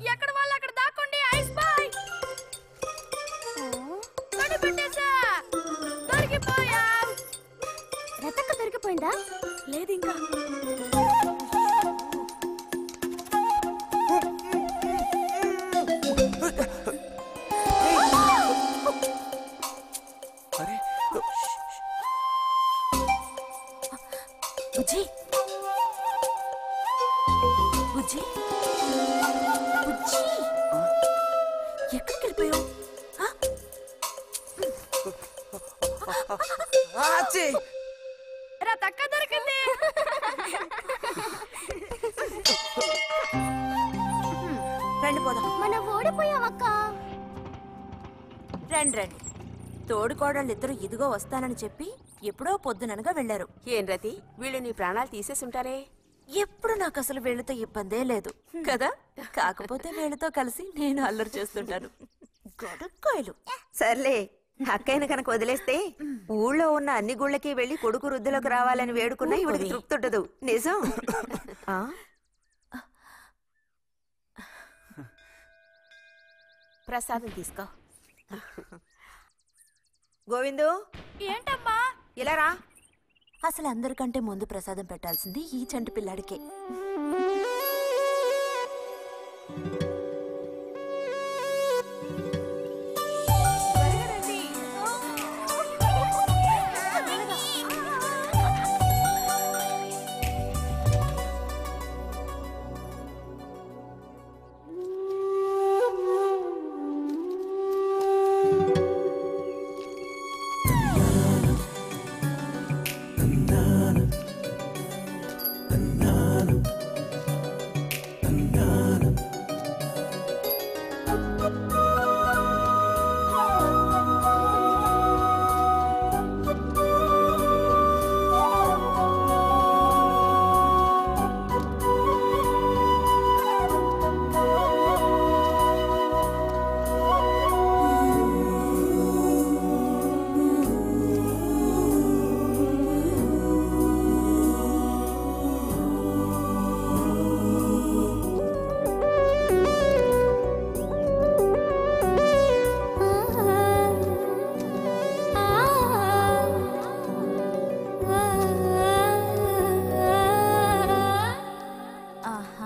ఎక్కడ వాళ్ళు అక్కడ దాక్కోండి ఐస్ బాయ్ కనిపెట్టేశా దొరికిపోయా రతక్క దొరికిపోయిందా లేదు ఇంకా అరే బుజ్జి బుజ్జి బుజ్జి ఎక్కడికి వెళ్ళిపోయావు ఆ? ఆచి! రా తక్క దొరికింది రండి పోదాం మనం ఓడిపోయామక్క రండి రండి తోడుకోడళ్ళు ఇద్దరు ఇదిగో వస్తానని చెప్పి ఎప్పుడో పొద్దుననగా వెళ్లారు ఏం రతి వీళ్ళు నీ ప్రాణాలు తీసేసుంటారే ఎప్పుడు నాకు అసలు వీళ్ళతో ఇబ్బందే లేదు కదా కాకపోతే వీళ్ళతో కలిసి నేను అల్లరి చేస్తుంటాను గొడక్కాయలు సర్లే అక్కయ్యను కనుక వదిలేస్తే ఊళ్ళో ఉన్న అన్ని గుళ్ళకి వెళ్లి కొడుకు వృద్ధిలోకి రావాలని వేడుకున్నా ఇవిడికి తృప్తి ఉండదు నిజం ఆ? ప్రసాదం తీసుకో గోవిందు ఏంటమ్మా ఇలా రా అసలు అందరికంటే ముందు ప్రసాదం పెట్టాల్సింది ఈ చంటి పిల్లాడికే ఆహా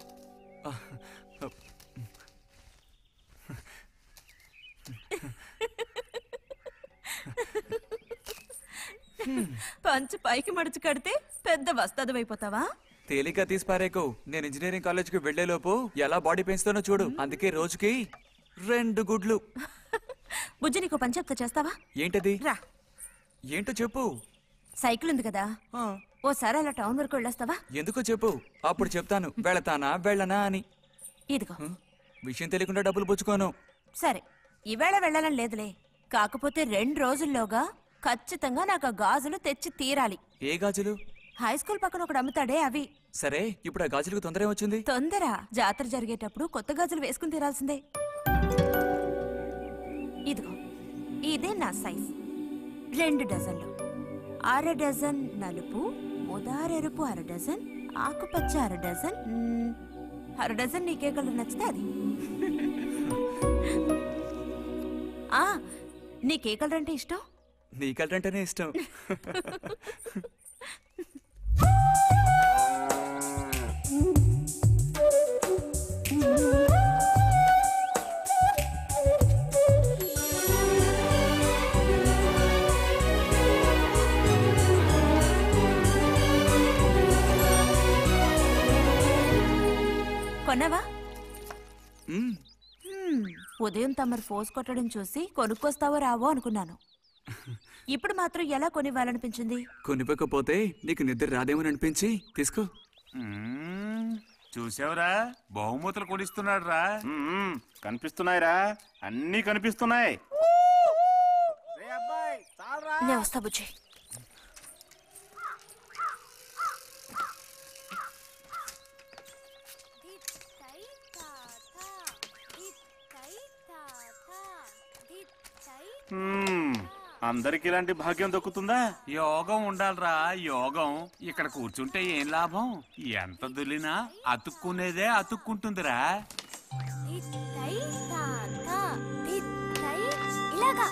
పంచు పైకి మడుచు కడితే పెద్ద వస్తదమైపోతావా తేలిక తీసి పారేకు నేను ఇంజనీరింగ్ కాలేజ్కి వెళ్లేలోపు ఎలా బాడీ పెంచుతానో చూడు అందుకే రోజుకి రెండు గుడ్లు బుజ్జి నీకు పని చెప్తా చేస్తావా ఏంటది రా ఏంటో చెప్పు సైకిల్ ఉంది కదా ఆ, ఓసారి అలా టౌన్ వరకు వెళ్ళొస్తావా ఎందుకో చెప్పు అప్పుడు చెప్తాను వెళతానా వెళ్ళనా అని ఇదిగో హ? విషయం తెలియకుండా డబ్బులు పుచ్చుకోను సరే ఈవేళ వెళ్ళాలని లేదులే కాకపోతే రెండు రోజుల్లోగా ఖచ్చితంగా నాకు ఆ గాజులు తెచ్చి తీరాలి ఏ గాజులు హై స్కూల్ పక్కన ఒకడు అమ్ముతాడే అవి సరే ఇప్పుడు ఆ గాజులకు తొందర ఏమొచ్చింది తొందర జాతర జరిగేటప్పుడు కొత్త గాజులు వేసుకుని తీరాల్సిందే ఇదిగో ఇదే నా సైజ్ రెండు డజన్లు అర డజన్ నలుపు ముదారెరుపు అర డజన్ ఆకుపచ్చ అర డజన్ మ్మ్, అర డజన్ నీకే కలర్ నచ్చితే అది ఆ నీకే కలర్ అంటే ఇష్టం నీ కలరంటేనే ఇష్టం కొన్నావా మ్మ్. హ్మ్, ఉదయం తమరు ఫోర్స్ కొట్టడం చూసి కొనుక్కొస్తావో రావో అనుకున్నాను ఇప్పుడు మాత్రం ఎలా కొనివ్వాలనిపించింది కొనిపోకపోతే నీకు నిద్ర రాదేమని అనిపించి తీసుకో మ్మ్. చూసావురా బహుమతులు కొనిస్తున్నాడు రా మ్మ్. కనిపిస్తున్నాయిరా అన్నీ కనిపిస్తున్నాయి నేను వస్తా బుజ్జి మ్మ్. అందరికి ఇలాంటి భాగ్యం దక్కుతుందా యోగం ఉండాలిరా యోగం ఇక్కడ కూర్చుంటే ఏం లాభం ఎంత దులినా అతుక్కునేదే అతుక్కుంటుందిరా తిత్తై తాత తిత్తై ఇలాగా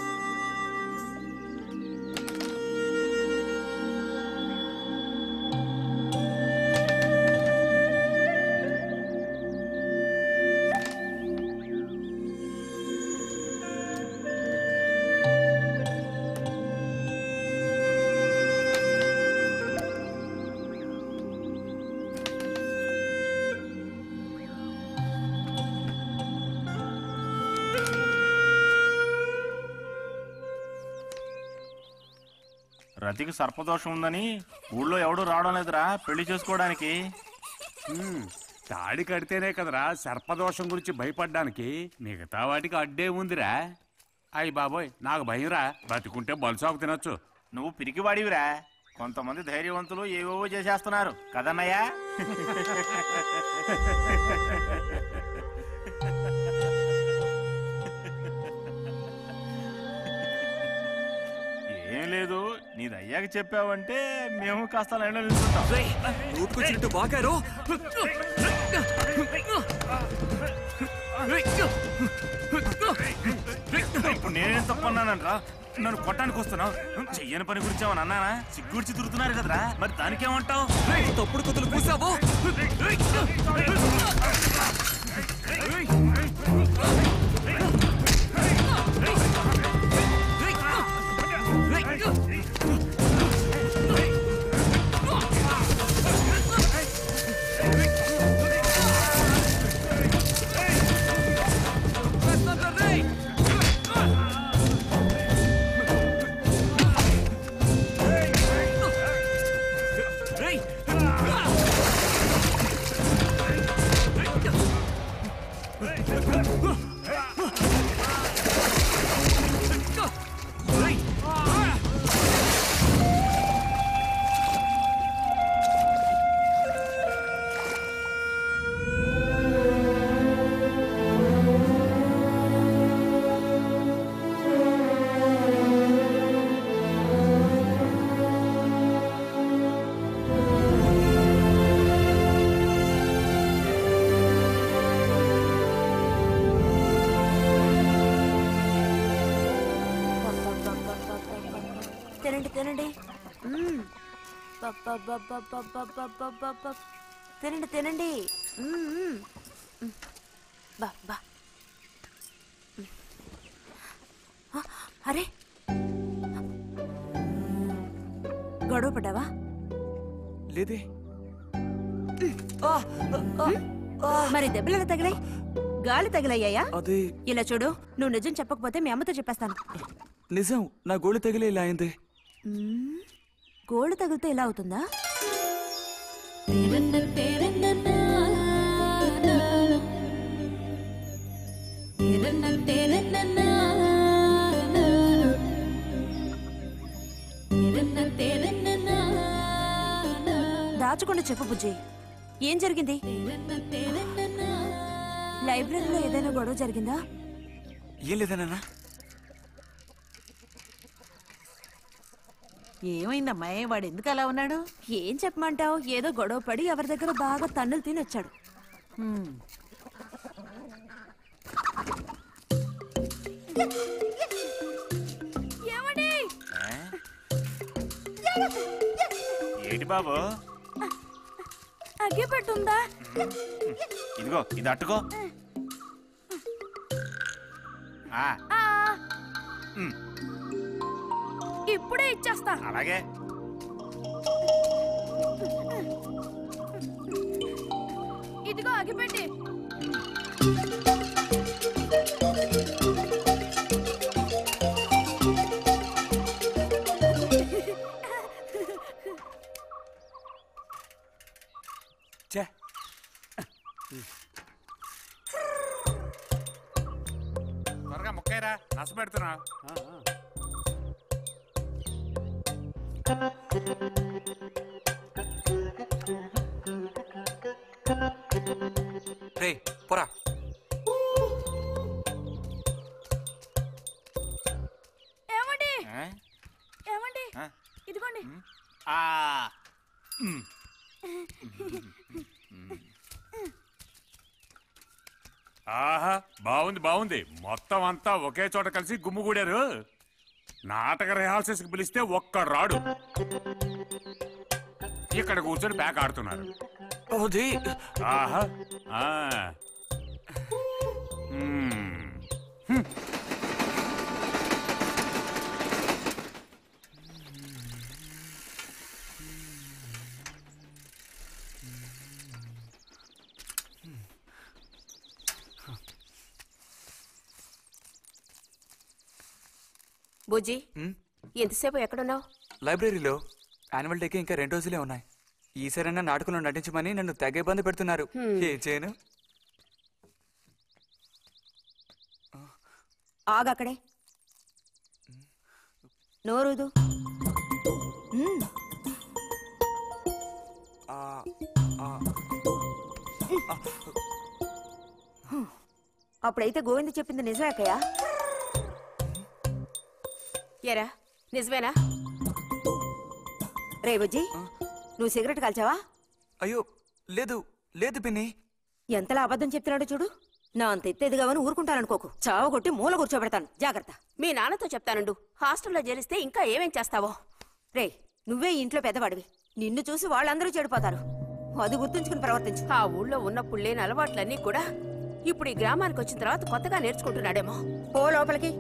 రతికి సర్పదోషం ఉందని ఊళ్ళో ఎవడు రావడం లేదురా పెళ్లి చేసుకోవడానికి హ్మ్, తాడి కడితేనే కదరా సర్పదోషం గురించి భయపడ్డానికి మిగతా వాటికి అడ్డే ఉందిరా అయ్యి బాబోయ్ నాకు భయంరా బతికుంటే బలుసాకు తినొచ్చు నువ్వు పిరికివాడివిరా కొంతమంది ధైర్యవంతులు ఏవేవో చేసేస్తున్నారు కదన్నయ్యా ఏం లేదు నీది అయ్యాక చెప్పావంటే మేము కాస్త లైన్లో నిల్చుంటాం నోటుకొచ్చినట్టు బాగారు ఇప్పుడు నేనేం తప్పన్నానంట్రా నన్ను కొట్టడానికి వస్తున్నావు చెయ్యని పని గురించి ఏమన్నా అన్నానా సిగ్గుడిచి తిరుగుతున్నారు కదరా మరి దానికేమంటావు తప్పుడు కుతులు పూసావు తినండి తినండి మ్మ్. పప్పపప్పపప్పపప్పపప్ప. తినండి తినండి మ్మ్, మ్మ్. మ్మ్. బా బా మ్మ్. ఆ, అరే గొడవ పడ్డావా లేదే మరి దెబ్బలు ఎలా తగిలాయి గాలి తగిలయ్యాయా అదే ఇలా చూడు నువ్వు నిజం చెప్పకపోతే మీ అమ్మతో చెప్పేస్తాను నిజం నా గోళి తగిలే ఇలా అయింది మ్మ్. గోల్డ్ తగిలితే ఇలా అవుతుందా దాచకుండా చెప్పు బుజ్జి ఏం జరిగింది లైబ్రరీలో ఏదైనా గొడవ జరిగిందా ఏం లేదన్నా ఏమైందమ్మా వాడు ఎందుకు అలా ఉన్నాడు ఏం చెప్పమంటావు ఏదో గొడవ పడి ఎవరి దగ్గర బాగా తన్నులు తిని వచ్చాడు హ్మ్. ఏమండి ఏంటి బాబు అగ్గి పెట్టుందా ఇదిగో ఇది అట్టుకో ఆ, ఆ, ఉమ్, ఇప్పుడే ఇచ్చేస్తా అలాగే ఇదిగో అగ్గిపెట్టి ఛే త్వరగా ముక్కైరా నస పెడుతున్నా రే పోరా ఏమండి ఆ? ఏమండి ఆ? ఇదిగోండి ఆ, ఉమ్. ఆహా బాగుంది బాగుంది మొత్తం అంతా ఒకే చోట కలిసి గుమ్ముగూడారు నాటక రిహార్సల్స్ కి పిలిస్తే ఒక్క రాడు ఇక్కడ కూర్చొని ప్యాక్ ఆడుతున్నారు అది ఆహా ఆ. మ్మ్. బుజ్జి ఉమ్, ఎంతసేపు ఎక్కడున్నావు లైబ్రరీలో యాన్యువల్ డేకి ఇంకా రెండు రోజులే ఉన్నాయి ఈసారైనా నాటకంలో నటించమని నన్ను తెగ ఇబ్బంది పెడుతున్నారు ఏం చేయను ఆగక్కడే నోరుదు మ్మ్. ఆ, ఆ, అప్పుడైతే గోవింద చెప్పింది నిజమే అక్కయ్య ఎరా నిజమేనా రే బుజ్జి నువ్వు సిగరెట్ కాల్చావా అయ్యో లేదు లేదు పిన్ని ఎంతలా అబద్ధం చెప్తున్నాడో చూడు నా అంత ఎత్తేదిగావని ఊరుకుంటాననుకోకు చావ కొట్టి మూల కూర్చోబెడతాను జాగ్రత్త మీ నాన్నతో చెప్తానుండు హాస్టల్లో చేరిస్తే ఇంకా ఏమేం చేస్తావో రే నువ్వే ఈ ఇంట్లో పెద్దవాడివి నిన్ను చూసి వాళ్ళందరూ చెడిపోతారు అది గుర్తుంచుకుని ప్రవర్తించు ఆ ఊళ్ళో ఉన్నప్పుడు లేని అలవాట్లన్నీ కూడా ఇప్పుడు ఈ గ్రామానికి వచ్చిన తర్వాత కొత్తగా నేర్చుకుంటున్నాడేమో పో లోపలికి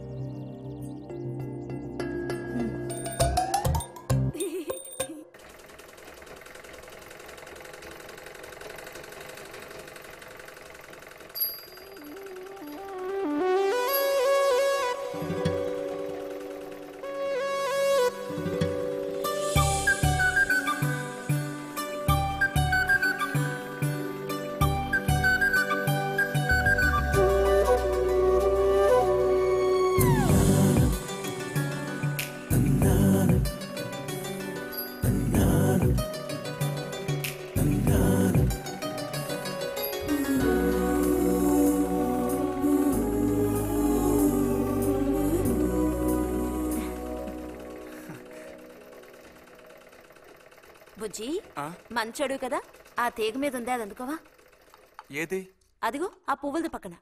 బుజ్జి ఆ? మంచోడు కదా ఆ తీగ మీద ఉంది అది అందుకోవా ఏది అదిగో ఆ పువ్వులది పక్కన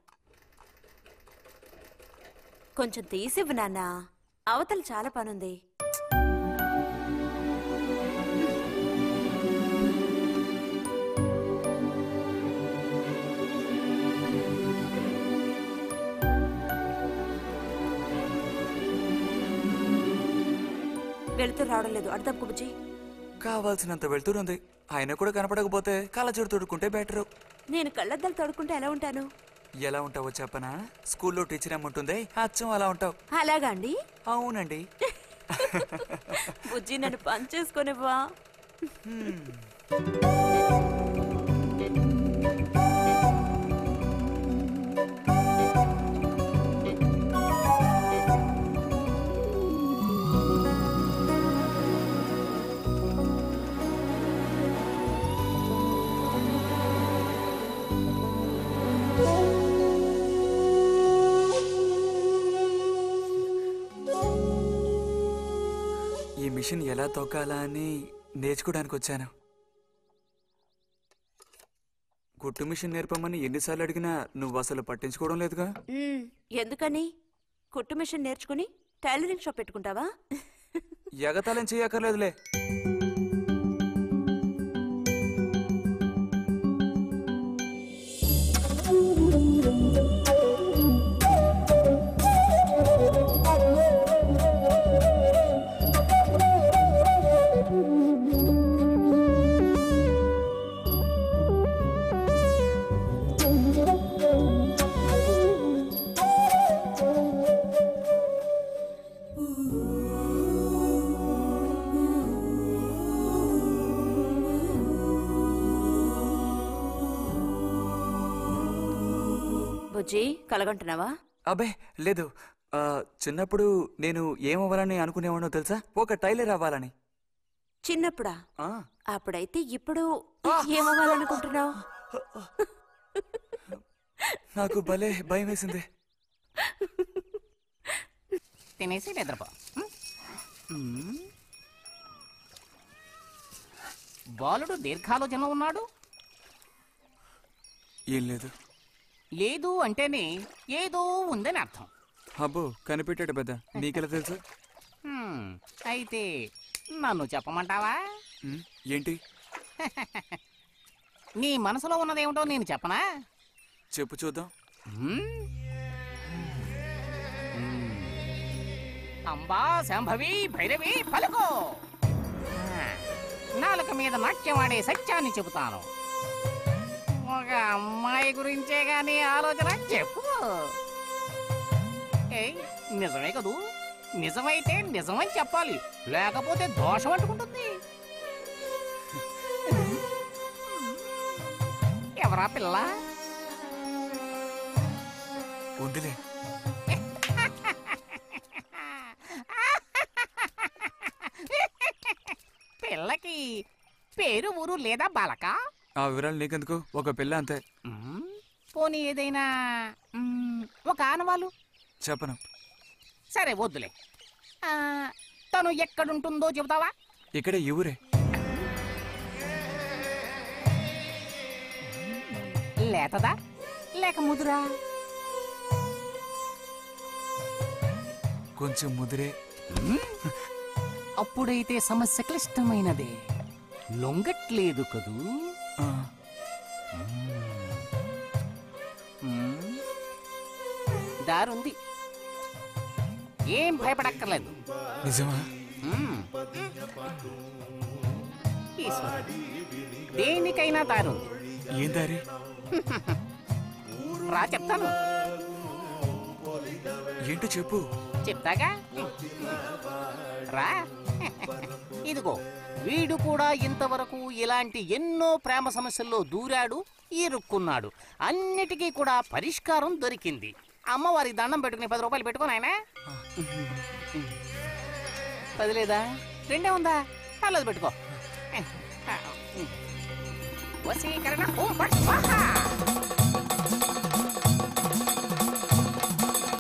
కొంచెం తీసివ్వు నాన్న అవతల చాలా పనుంది వెళుతూ రావడం లేదు అర్థం బుజ్జి కావాల్సినంత వెళ్తురుంది ఆయన కూడా కనపడకపోతే కళ్ళజోడు తొడుక్కుంటే బెటరు నేను కళ్ళద్దాలు తోడుకుంటే ఎలా ఉంటాను ఎలా ఉంటావో చెప్పనా స్కూల్లో టీచర్ ఏముంటుంది అచ్చం అలా ఉంటావు అలాగా అండి అవునండి బుజ్జి నన్ను పని చేసుకునివ్వా ఈ మిషన్ ఎలా తొక్కాలా అని నేర్చుకోవడానికి వచ్చాను గుట్టు మిషన్ నేర్పమని ఎన్నిసార్లు అడిగినా నువ్వు అసలు పట్టించుకోవడం లేదుగా మ్మ్. ఎందుకని కుట్టు మిషన్ నేర్చుకుని టైలరింగ్ షాప్ పెట్టుకుంటావా ఎగతాళం చేయక్కర్లేదులే బుజ్జి కలగంటున్నావా అబ్బే లేదు ఆ, చిన్నప్పుడు నేను ఏమవ్వాలని అనుకునేవాడో తెలుసా ఒక టైలర్ అవ్వాలని చిన్నప్పుడా ఆ, అప్పుడైతే ఇప్పుడు ఏమవ్వాలనుకుంటున్నావు నాకు భలే భయం వేసింది తినేసి నిద్రపో మ్మ్. బాలుడు దీర్ఘాలోచన ఉన్నాడు ఏం లేదు లేదు అంటేనే ఏదో ఉందని అర్థం అబ్బో కనిపెట్టాడు పెద్ద నీకెలా తెలుసు హ్మ్, అయితే నన్ను చెప్పమంటావా ఉమ్, ఏంటి నీ మనసులో ఉన్నదేమిటో నేను చెప్పనా చెప్పు చూద్దాం హ్మ్? హ్మ్. అంబా శాంభవి భైరవి పలుకో ఆ, నాలుక మీద నాట్యం ఆడే సత్యాన్ని చెబుతాను ఒక అమ్మాయి గురించే గాని ఆలోచన చెప్పు ఏయ్ నిజమే కదూ నిజమైతే నిజమని చెప్పాలి లేకపోతే దోషం అంటుకుంటుంది ఎవరా పిల్ల వద్దులే పిల్లకి పేరు ఊరు లేదా బాలక ఆ వివరాలు నీకెందుకు ఒక పిల్ల అంతే మ్మ్, పోనీ ఏదైనా మ్మ్, ఒక ఆనవాలు చెప్పను సరే వద్దులే ఆ, తను ఎక్కడుంటుందో చెబుతావా ఇక్కడ ఈ ఊరే లేతదా లేక ముదురా కొంచెం ముదిరే అప్పుడైతే సమస్య క్లిష్టమైనదే లొంగట్లేదు కదూ ఆ, మ్మ్. దారుంది ఏం భయపడక్కర్లేదు నిజమా మ్మ్. ఈశ్వరుడు. దేనికైనా దారుంది ఏం దారి రా చెప్తాను ఏంటో చెప్పు చెప్తాగా రా ఇదిగో వీడు కూడా ఇంతవరకు ఇలాంటి ఎన్నో ప్రేమ సమస్యల్లో దూరాడు ఇరుక్కున్నాడు అన్నిటికీ కూడా పరిష్కారం దొరికింది అమ్మవారి దండం పెట్టుకుని పది రూపాయలు పెట్టుకో నాయనా పది లేదా రెండే ఉందా పర్లేదు పెట్టుకో వసీకరణ ఓం ఫట్ స్వాహ